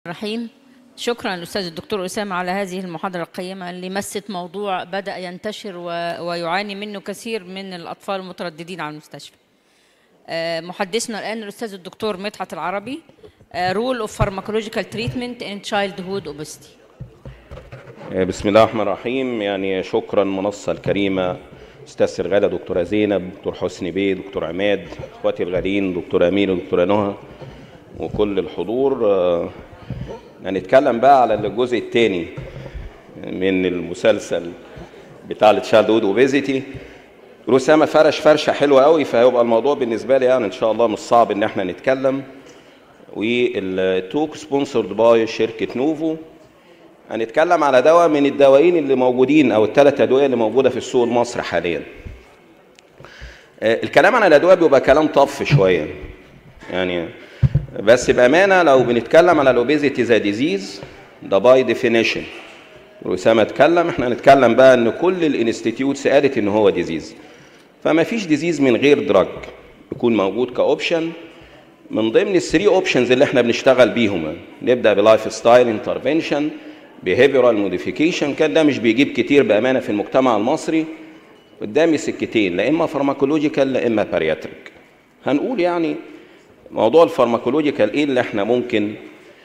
الرحيم شكرا الأستاذ الدكتور أسامة على هذه المحاضرة القيمة اللي مست موضوع بدأ ينتشر و... ويعاني منه كثير من الأطفال المترددين على المستشفى آه، محدثنا الآن الأستاذ الدكتور مدحت العربي رول اوف فارماكولوجيكال تريتمنت ان تشايلد هود اوبستي بسم الله الرحمن الرحيم يعني شكرا المنصة الكريمة أستاذ سرغالة دكتورة زينب دكتور حسني بيه دكتور عماد إخواتي الغاليين دكتور أمين ودكتورة نهى وكل الحضور آه، هنتكلم بقى على الجزء الثاني من المسلسل بتاع التشايلد هود اوبيزيتي رسامة فرش فرشة حلوة قوي فهيبقى الموضوع بالنسبة لي يعني إن شاء الله مش صعب إن احنا نتكلم والتوك سبونسرد باي شركة نوفو هنتكلم على دواء من الدوايين اللي موجودين او الثلاث ادويه اللي موجوده في السوق المصري حاليا آه، الكلام عن الادويه بيبقى كلام طف شويه يعني بس بامانه لو بنتكلم على الاوبيزيتي ذا ديزيز ده باي ديفينيشن وسام اتكلم احنا هنتكلم بقى ان كل الانستيتيوتس قالت ان هو ديزيز فما فيش ديزيز من غير دراج يكون موجود كاوبشن من ضمن الثري اوبشنز اللي احنا بنشتغل بيهم نبدا بلايف ستايل انترفنشن بيهيفيرال موديفيكيشن كان ده مش بيجيب كتير بامانه في المجتمع المصري قدامي سكتين لا اما فارماكولوجيكال لا اما بارياتريك هنقول يعني موضوع الفارماكولوجيكال ايه اللي احنا ممكن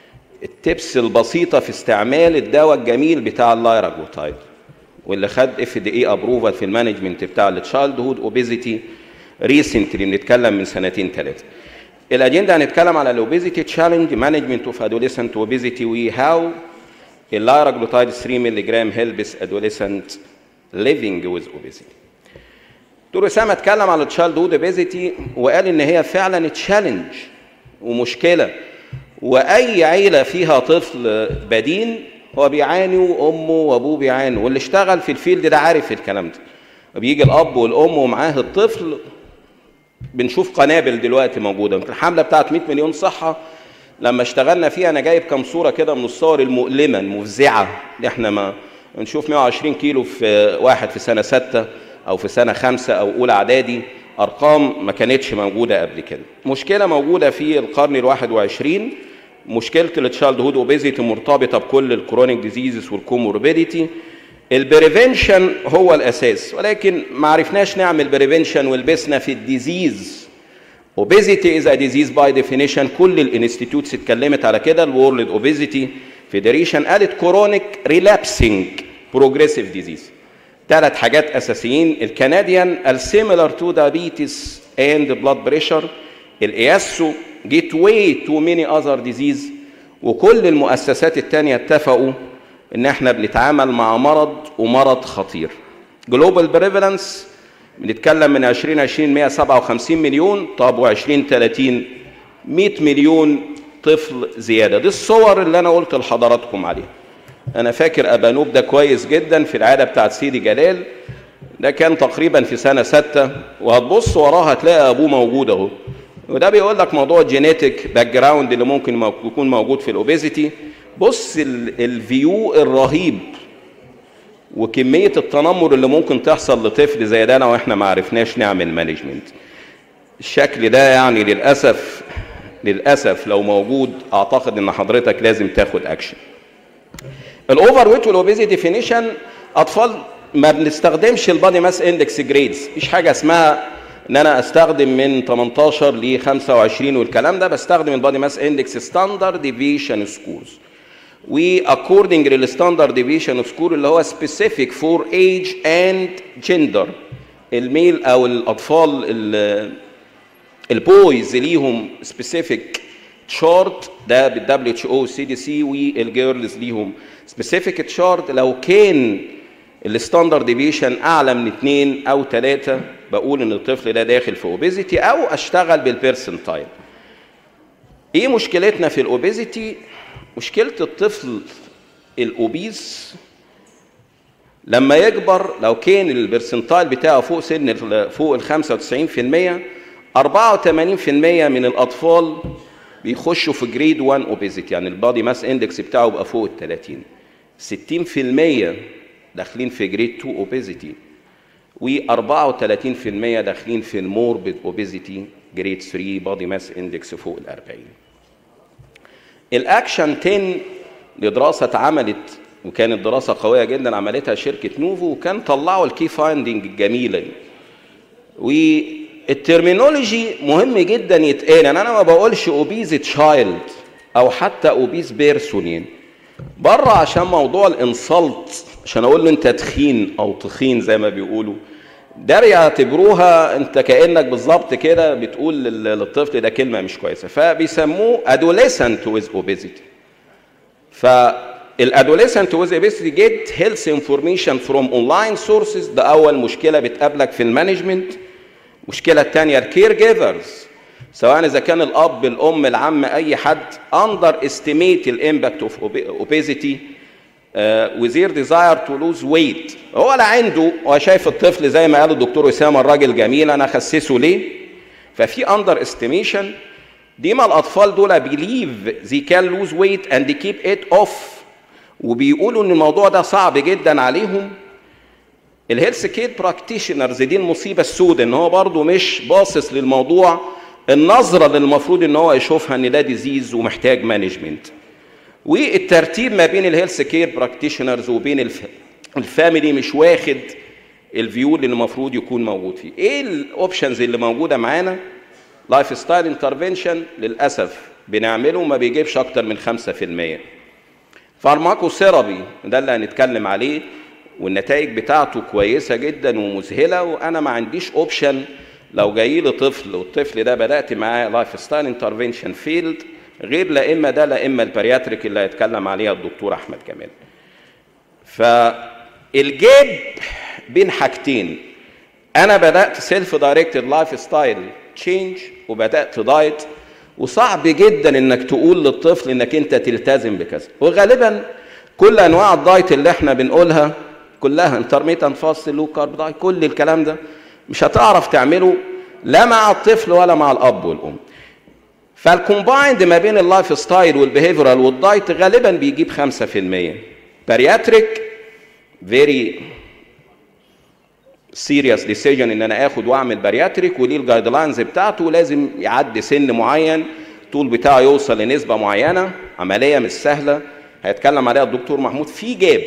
التبس البسيطه في استعمال الدواء الجميل بتاع اللايراجلوتايد واللي خد اف دي اي ابروفال في المانجمنت بتاع التشايلد هود اوبيزيتي ريسنتلي بنتكلم من سنتين ثلاثه الاجنده هنتكلم على الاوبيزيتي تشالنج مانجمنت اوف ادوليسنت اوبيزيتي وهاو اللايراجلوتايد 3 مللي جرام هيلبس ادوليسنت living with obesity دكتور اسامه اتكلم على التشايلد هود اوبيزيتي وقال ان هي فعلا تشالنج ومشكله واي عيله فيها طفل بدين هو بيعاني وامه وابوه بيعانوا واللي اشتغل في الفيلد ده عارف الكلام ده بيجي الاب والام ومعاه الطفل بنشوف قنابل دلوقتي موجوده الحمله بتاعت 100 مليون صحه لما اشتغلنا فيها انا جايب كام صوره كده من الصور المؤلمه المفزعه اللي احنا ما نشوف 120 كيلو في واحد في سنه سته او في سنه خمسه او اولى اعدادي ارقام ما كانتش موجوده قبل كده مشكله موجوده في القرن ال21 مشكله التشايلد هود اوبيزيتي مرتبطه بكل الكرونيك ديزيزز والكوموربيديتي البريفنشن هو الاساس ولكن ما عرفناش نعمل بريفنشن ولبسنا في الديزيز obesity is a disease by definition كل الانستيتيوتس اتكلمت على كده الورلد اوبيزيتي فيدريشن قالت كرونيك ريلابسنج بروجريسيف ديزيز ثلاث حاجات اساسيين الكنديان السيميلر تو دايابيتس اند بلاد بريشر الإياسو جيت واي تو ميني اذر ديزيز وكل المؤسسات الثانيه اتفقوا ان احنا بنتعامل مع مرض ومرض خطير جلوبال بريفالنس بنتكلم من 2020 157 مليون طب و20 30 100 مليون طفل زياده دي الصور اللي انا قلت لحضراتكم عليها انا فاكر ابانوب ده كويس جدا في العاده بتاعت سيدي جلال ده كان تقريبا في سنه ستة وهتبص وراها هتلاقي ابوه موجود اهو وده بيقول لك موضوع الجينيتك باك جراوند اللي ممكن يكون موجود في الاوبيزيتي بص الفيو الرهيب وكميه التنمر اللي ممكن تحصل لطفل زي ده لو احنا ما عرفناش نعمل مانجمنت الشكل ده يعني للاسف للاسف لو موجود اعتقد ان حضرتك لازم تاخد اكشن الاوفر ويت والاوبيزي ديفينيشن اطفال ما بنستخدمش البادي ماس اندكس جريدز مفيش حاجه اسمها ان انا استخدم من 18 ل 25 والكلام ده بستخدم البادي ماس اندكس ستاندرد ديفيشن سكورز واكوردنج للستاندرد ديفيشن سكور اللي هو سبيسيفيك فور ايج اند جندر الميل او الاطفال البويز ليهم سبيسيفيك تشارت ده بالدبليو اتش او سي دي سي والجيرلز ليهم سبيسيفيك تشارت لو كان الستاندرد ديفيشن اعلى من اثنين او ثلاثه بقول ان الطفل ده داخل في اوبيزيتي او اشتغل بالبيرسنتايل ايه مشكلتنا في الاوبيزيتي مشكلة الطفل الأوبيز لما يكبر لو كان البرسنتايل بتاعه فوق سن فوق ال 95% 84% من الأطفال بيخشوا في جريد 1 اوبيزيتي يعني البادي ماس اندكس بتاعه بقى فوق ال 30 60% داخلين في جريد 2 اوبيزيتي و34% داخلين في الموربيد اوبيزيتي جريد 3 بادي ماس اندكس فوق ال 40 الاكشن 10 لدراسه اتعملت وكانت دراسه قويه جدا عملتها شركه نوفو وكان طلعوا الكي فايندنج الجميله دي والترمينولوجي مهم جدا يتقال يعني انا ما بقولش اوبيز تشايلد او حتى اوبيز بيرسون بره عشان موضوع الانسلت عشان اقول له انت تخين او تخين زي ما بيقولوا ده بيعتبروها انت كانك بالظبط كده بتقول للطفل ده كلمه مش كويسه فبيسموه adolescent with obesity فالادوليسنت with obesity get health information from online sources ده اول مشكله بتقابلك في المانجمنت المشكله الثانيه الكير جيفرز سواء اذا كان الاب الام العم اي حد اندر استيميت الامباكت اوف اوبيزيتي وزير ديزاير تو لوز ويت هو لا عنده هو شايف الطفل زي ما قال الدكتور اسامه الراجل جميل انا اخسسه ليه ففي اندر استيميشن ديما الاطفال دول بيليف زي كان لوز ويت اند كيب ات اوف وبيقولوا ان الموضوع ده صعب جدا عليهم الهيلث كير براكتيشنرز دي المصيبه السوداء ان هو برضه مش باصص للموضوع النظره اللي المفروض ان هو يشوفها ان ده ديزيز ومحتاج مانجمنت والترتيب ما بين الهيلث كير براكتيشنرز وبين الف... الفاميلي مش واخد الفيو اللي المفروض يكون موجود فيه ايه الاوبشنز اللي موجوده معانا لايف ستايل انترفنشن للاسف بنعمله ما بيجيبش اكتر من 5% فارماكو ثيرابي ده اللي هنتكلم عليه والنتائج بتاعته كويسه جدا ومذهله وانا ما عنديش اوبشن لو جاي لي طفل والطفل ده بدات معاه لايف ستايل انترفنشن فيلد غير لا اما ده لا اما البارياتريك اللي هيتكلم عليها الدكتور احمد كمال فالجاب بين حاجتين انا بدات سيلف دايركتد لايف ستايل تشينج وبدات دايت وصعب جدا انك تقول للطفل انك انت تلتزم بكذا وغالبا كل انواع الدايت اللي احنا بنقولها كلها انترميتنت فاست لو كارب دايت كل الكلام ده مش هتعرف تعمله لا مع الطفل ولا مع الاب والام فالكومبايند ما بين اللايف ستايل والبيهيفيرال والدايت غالبا بيجيب 5% بارياتريك فيري سيريس ديسيجن ان انا اخد واعمل بارياتريك وليه الجايد لاينز بتاعته لازم يعدي سن معين الطول بتاعه يوصل لنسبه معينه عمليه مش سهله هيتكلم عليها الدكتور محمود في جاب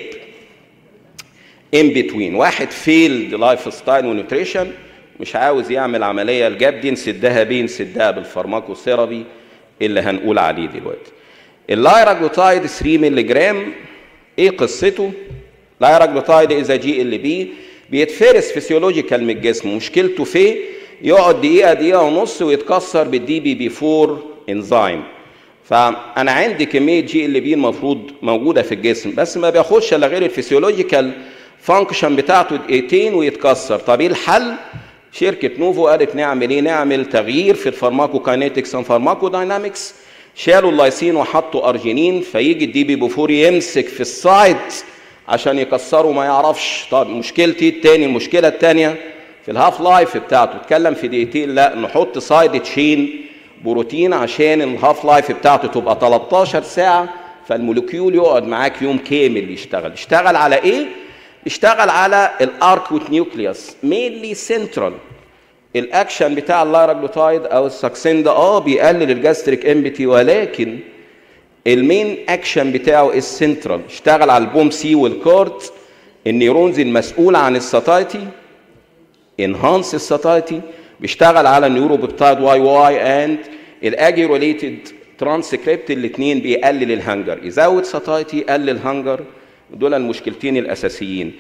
ان بتوين واحد فيلد لايف ستايل ونيوتريشن مش عاوز يعمل عمليه الجاب دي نسدها بيه نسدها بالفارماكوثيرابي اللي هنقول عليه دلوقتي اللايراجلوتايد 3 مللي جرام ايه قصته لايراجلوتايد اذا جي ال بي بيتفرس فيسيولوجيكال من الجسم مشكلته فيه يقعد دقيقه دقيقه ونص ويتكسر بالدي بي بي 4 انزيم فانا عندي كميه جي ال بي المفروض موجوده في الجسم بس ما بياخدش الا غير الفسيولوجيكال فانكشن بتاعته دقيقتين ويتكسر طب ايه الحل شركه نوفو قالت نعمل ايه نعمل تغيير في الفارماكوكاينيتكس اند فارماكوداينامكس شالوا اللايسين وحطوا ارجينين فيجي الدي بي بوفور يمسك في السايت عشان يكسره ما يعرفش طب مشكلتي التاني المشكله الثانيه في الهاف لايف بتاعته اتكلم في دقيقتين لا نحط سايد تشين بروتين عشان الهاف لايف بتاعته تبقى 13 ساعه فالموليكيول يقعد معاك يوم كامل يشتغل يشتغل على ايه اشتغل على الاركوت نيوكليوس مينلي سنترال الاكشن بتاع اللايراجلوتايد او الساكسين ده اه بيقلل الجاستريك امبتي ولكن المين اكشن بتاعه السنترال اشتغل على البوم سي والكورت النيورونز المسؤول عن الساتايتي انهانس الساتايتي بيشتغل على النيوروبيبتايد واي واي اند الاجي ريليتد ترانسكريبت الاثنين بيقلل الهنجر يزود ساتايتي يقلل هنجر دول المشكلتين الاساسيين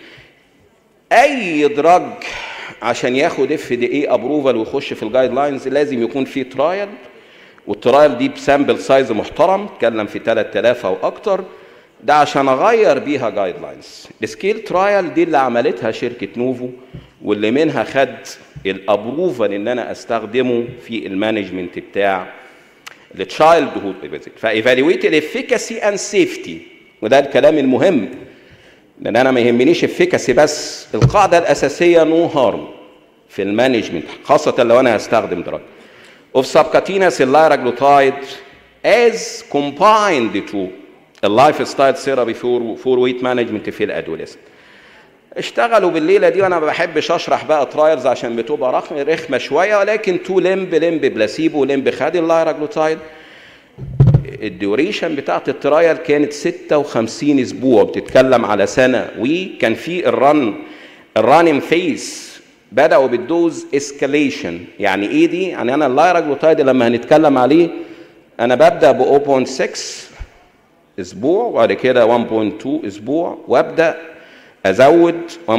اي دراج عشان ياخد اف دي اي ابروفال ويخش في الجايد لاينز لازم يكون فيه ترايل والترايل دي بسامبل سايز محترم اتكلم في 3000 او اكتر ده عشان اغير بيها جايد لاينز السكيل ترايل دي اللي عملتها شركه نوفو واللي منها خد الابروفال ان انا استخدمه في المانجمنت بتاع التشايلد هود فايفالويت الافيكاسي اند سيفتي وده الكلام المهم لان انا ما يهمنيش افيكاسي بس القاعده الاساسيه نو هارم في المانجمنت خاصه لو انا هستخدم دراج of subcutaneous liraglutide as combined to a lifestyle therapy for, for weight management في الادوليسنت اشتغلوا بالليله دي وانا ما بحبش اشرح بقى ترايلز عشان بتبقى رخم رخمه شويه ولكن تو لمب لمب بلاسيبو لمب خد اللايراجلوتايد الديوريشن بتاعت الترايل كانت 56 اسبوع بتتكلم على سنه وكان في الرن الرانين فيس بداوا بالدوز اسكاليشن يعني ايه دي يعني انا اللايراجلوتايد لما هنتكلم عليه انا ببدا ب 0.6 اسبوع وبعد كده 1.2 اسبوع وابدا ازود 1.8 2.4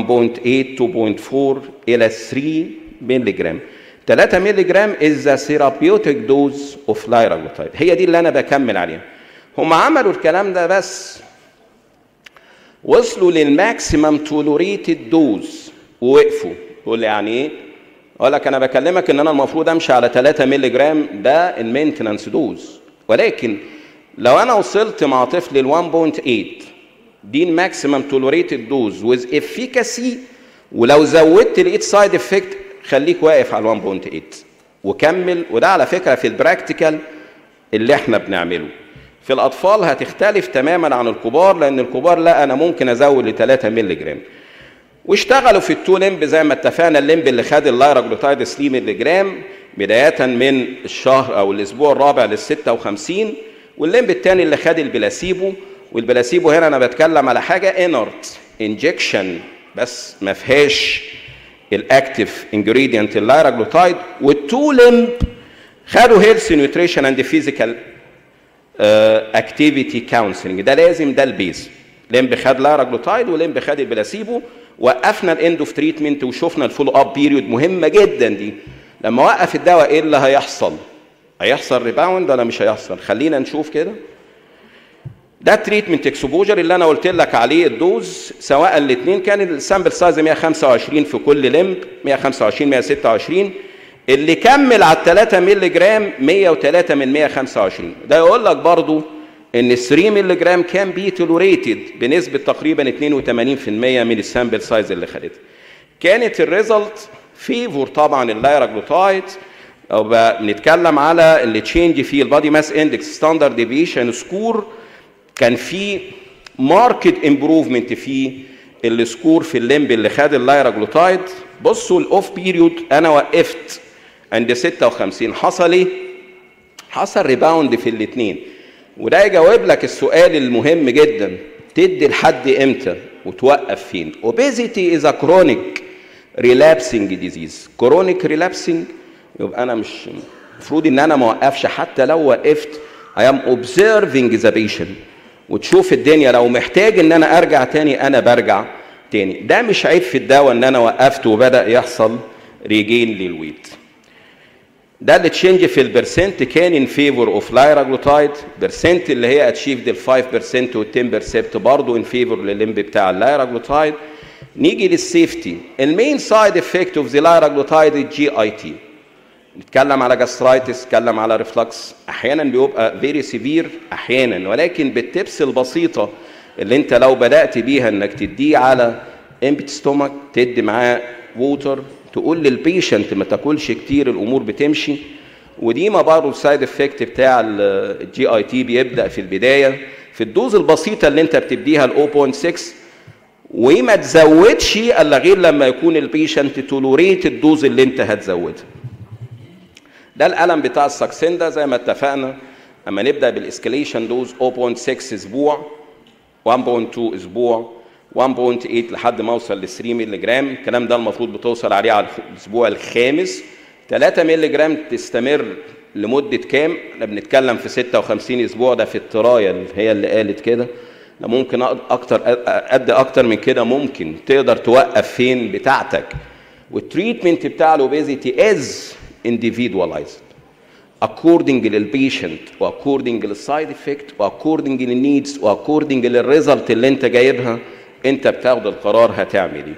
الى 3 مللي جرام 3 مللي جرام از ذا ثيرابيوتيك دوز اوف لايراجلوتايد هي دي اللي انا بكمل عليها هم عملوا الكلام ده بس وصلوا للماكسيمم تولوريتد دوز ووقفوا تقول لي يعني ايه اقول لك انا بكلمك ان انا المفروض امشي على 3 مللي جرام ده المينتنانس دوز ولكن لو انا وصلت مع طفل ال 1.8 دي الماكسيمم تولوريتد دوز ويز افيكاسي ولو زودت لقيت سايد افكت خليك واقف على 1.8 وكمل وده على فكره في البراكتيكال اللي احنا بنعمله في الاطفال هتختلف تماما عن الكبار لان الكبار لا انا ممكن ازود ل 3 مللي جرام واشتغلوا في التو لمب زي ما اتفقنا اللمب اللي خد اللايراجلوتايد 3 مللي جرام بدايه من الشهر او الاسبوع الرابع لل 56 واللمب الثاني اللي خد البلاسيبو والبلاسيبو هنا انا بتكلم على حاجه انرت انجكشن بس ما فيهاش الاكتف انجريدينت اللايراجلوتايد والتو لمب خدوا هيلث نيوتريشن اند فيزيكال اكتيفيتي كونسلنج ده لازم ده البيز لمب خد لايراجلوتايد ولمب خد البلاسيبو وقفنا الاند اوف تريتمنت وشفنا الفولو اب بيريود مهمه جدا دي لما وقف الدواء ايه اللي هيحصل هيحصل ريباوند ولا مش هيحصل خلينا نشوف كده ده التريتمنت اكسبوجر اللي انا قلت لك عليه الدوز سواء الاثنين كان السامبل سايز 125 في كل لمب 125 126 اللي كمل على 3 مللي جرام 103 من 125 ده يقول لك برضو ان 3 مللي جرام كان بي تولوريتد بنسبه تقريبا 82% من السامبل سايز اللي خدتها كانت الريزلت فيفور طبعا اللايراجلوتايد او بنتكلم على اللي تشينج في البادي ماس اندكس ستاندرد ديفيشن سكور كان في ماركت امبروفمنت في السكور في الليمب اللي خد اللايراجلوتايد بصوا الاوف بيريود انا وقفت عند 56 حصل ايه؟ حصل ريباوند في الاثنين وده يجاوب لك السؤال المهم جدا تدي لحد امتى وتوقف فين obesity is a chronic relapsing disease chronic relapsing يبقى انا مش المفروض ان انا ما اوقفش حتى لو وقفت I am observing the patient وتشوف الدنيا لو محتاج ان انا ارجع تاني انا برجع تاني ده مش عيب في الدواء ان انا وقفت وبدا يحصل ريجين للويت ده اللي تشينج في البرسنت كان ان فيفور اوف لايراجلوتايد برسنت اللي هي اتشيفد ال 5% وال 10% برضه ان فيفور للليمب بتاع اللايراجلوتايد نيجي للسيفتي المين سايد افكت اوف ذا لايراجلوتايد الجي اي تي نتكلم على جاسترايتس نتكلم على ريفلكس احيانا بيبقى فيري سيفير احيانا ولكن بالتبس البسيطه اللي انت لو بدات بيها انك تديه على امبت ستومك تدي معاه ووتر تقول للبيشنت ما تاكلش كتير الامور بتمشي ودي ما برضه السايد افكت بتاع الجي اي تي بيبدا في البدايه في الدوز البسيطه اللي انت بتديها ال 0.6 وما تزودش الا غير لما يكون البيشنت تولوريت الدوز اللي انت هتزودها ده الالم بتاع الساكسندا زي ما اتفقنا اما نبدا بالاسكليشن دوز 0.6 اسبوع 1.2 اسبوع 1.8 لحد ما اوصل ل 3 مللي جرام الكلام ده المفروض بتوصل عليه على الاسبوع الخامس 3 مللي جرام تستمر لمده كام؟ احنا بنتكلم في 56 اسبوع ده في الترايل هي اللي قالت كده ده ممكن اكتر قد اكتر من كده ممكن تقدر توقف فين بتاعتك والتريتمنت بتاع الاوبيزيتي از individualized according للبيشنت واكوردنج للسايد افكت واكوردنج للنيدز واكوردنج للريزلت اللي انت جايبها انت بتاخد القرار هتعمل ايه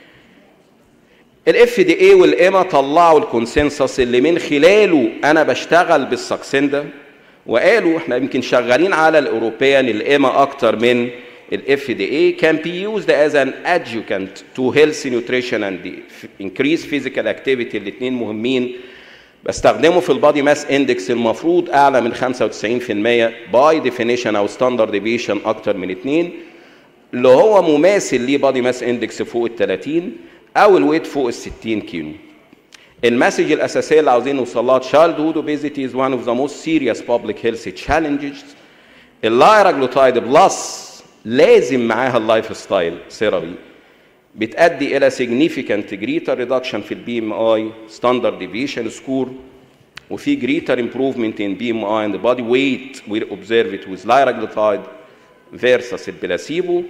الاف دي اي والايما طلعوا الكونسنسس اللي من خلاله انا بشتغل بالساكسندا وقالوا احنا يمكن شغالين على الاوروبيان الايما اكتر من الاف دي اي can be used as an adjuvant to healthy nutrition and increase physical activity الاثنين مهمين بستخدمه في البادي ماس اندكس المفروض اعلى من 95% باي ديفينيشن او ستاندرد ديفيشن اكتر من 2 اللي هو مماثل ليه بادي ماس اندكس فوق ال 30 او الويت فوق ال 60 كيلو المسج الاساسيه اللي عاوزين نوصل لها childhood obesity is one of the most serious public health challenges اللايراجلوتايد بلس لازم معاها اللايف ستايل ثيرابي بتؤدي الى significant greater reduction في البي ام اي standard deviation score وفي greater improvement in BMI and body weight we observe it with liraglutide versus البلاسيبو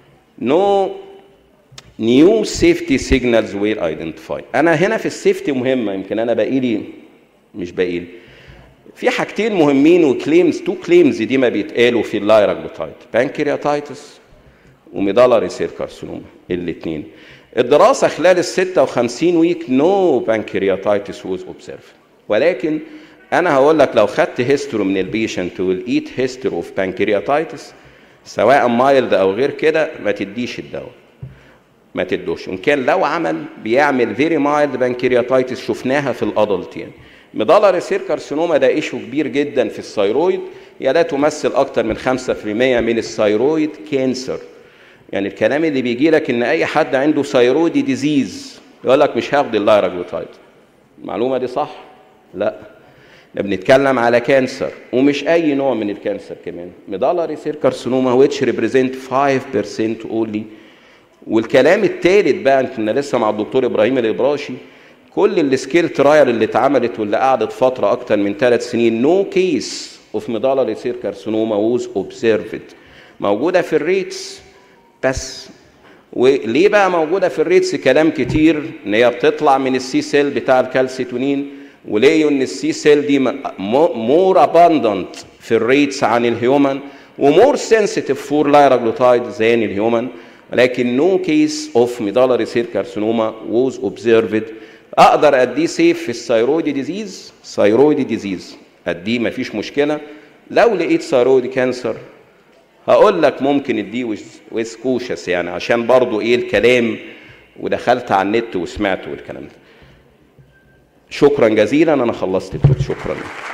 no new safety signals were identified انا هنا في السيفتي مهمه يمكن انا باقي لي مش باقي لي في حاجتين مهمين وكليمز تو كليمز دي ما بيتقالوا في اللايراجلوتايد بانكرياتايتس وميدالاري سيل كارسينوما الاثنين الدراسه خلال ال 56 ويك نو بانكرياتايتس ووز اوبزرف ولكن انا هقول لك لو خدت هيستوري من البيشنت ولقيت هيستوري اوف بانكرياتايتس سواء مايلد او غير كده ما تديش الدواء ما تدوش وان كان لو عمل بيعمل فيري مايلد بانكرياتايتس شفناها في الادلت يعني ميدالاري سير كارسينوما ده ايشو كبير جدا في الثيرويد يا لا تمثل اكتر من 5% من الثيرويد كانسر يعني الكلام اللي بيجي لك ان اي حد عنده ثيرويد ديزيز يقول لك مش هاخد اللايراجلوتايد المعلومه دي صح لا ده بنتكلم على كانسر ومش اي نوع من الكانسر كمان ميدالاري سير كارسينوما which represent 5% only والكلام الثالث بقى كنا لسه مع الدكتور ابراهيم الابراشي كل السكيل ترايل اللي اتعملت واللي قعدت فتره اكتر من ثلاث سنين نو كيس اوف ميدالاري سير كارسينوما ووز اوبزرفد موجوده في الريتس بس وليه بقى موجوده في الريتس كلام كتير ان هي بتطلع من السي سيل بتاع الكالسيتونين وليه ان السي سيل دي مور اباندنت في الريتس عن الهيومن ومور سنسيتيف فور لايراجلوتايد زان الهيومن ولكن نو كيس اوف ميدالاري سير كارسينوما ووز اوبزرفد اقدر اديه سيف في الثيرويد ديزيز ثيرويد ديزيز اديه مفيش مشكله لو لقيت ثيرويد كانسر هقول لك ممكن اديه ويز كوشس يعني عشان برضو ايه الكلام ودخلت على النت وسمعته والكلام ده شكرا جزيلا انا خلصت التوت شكرا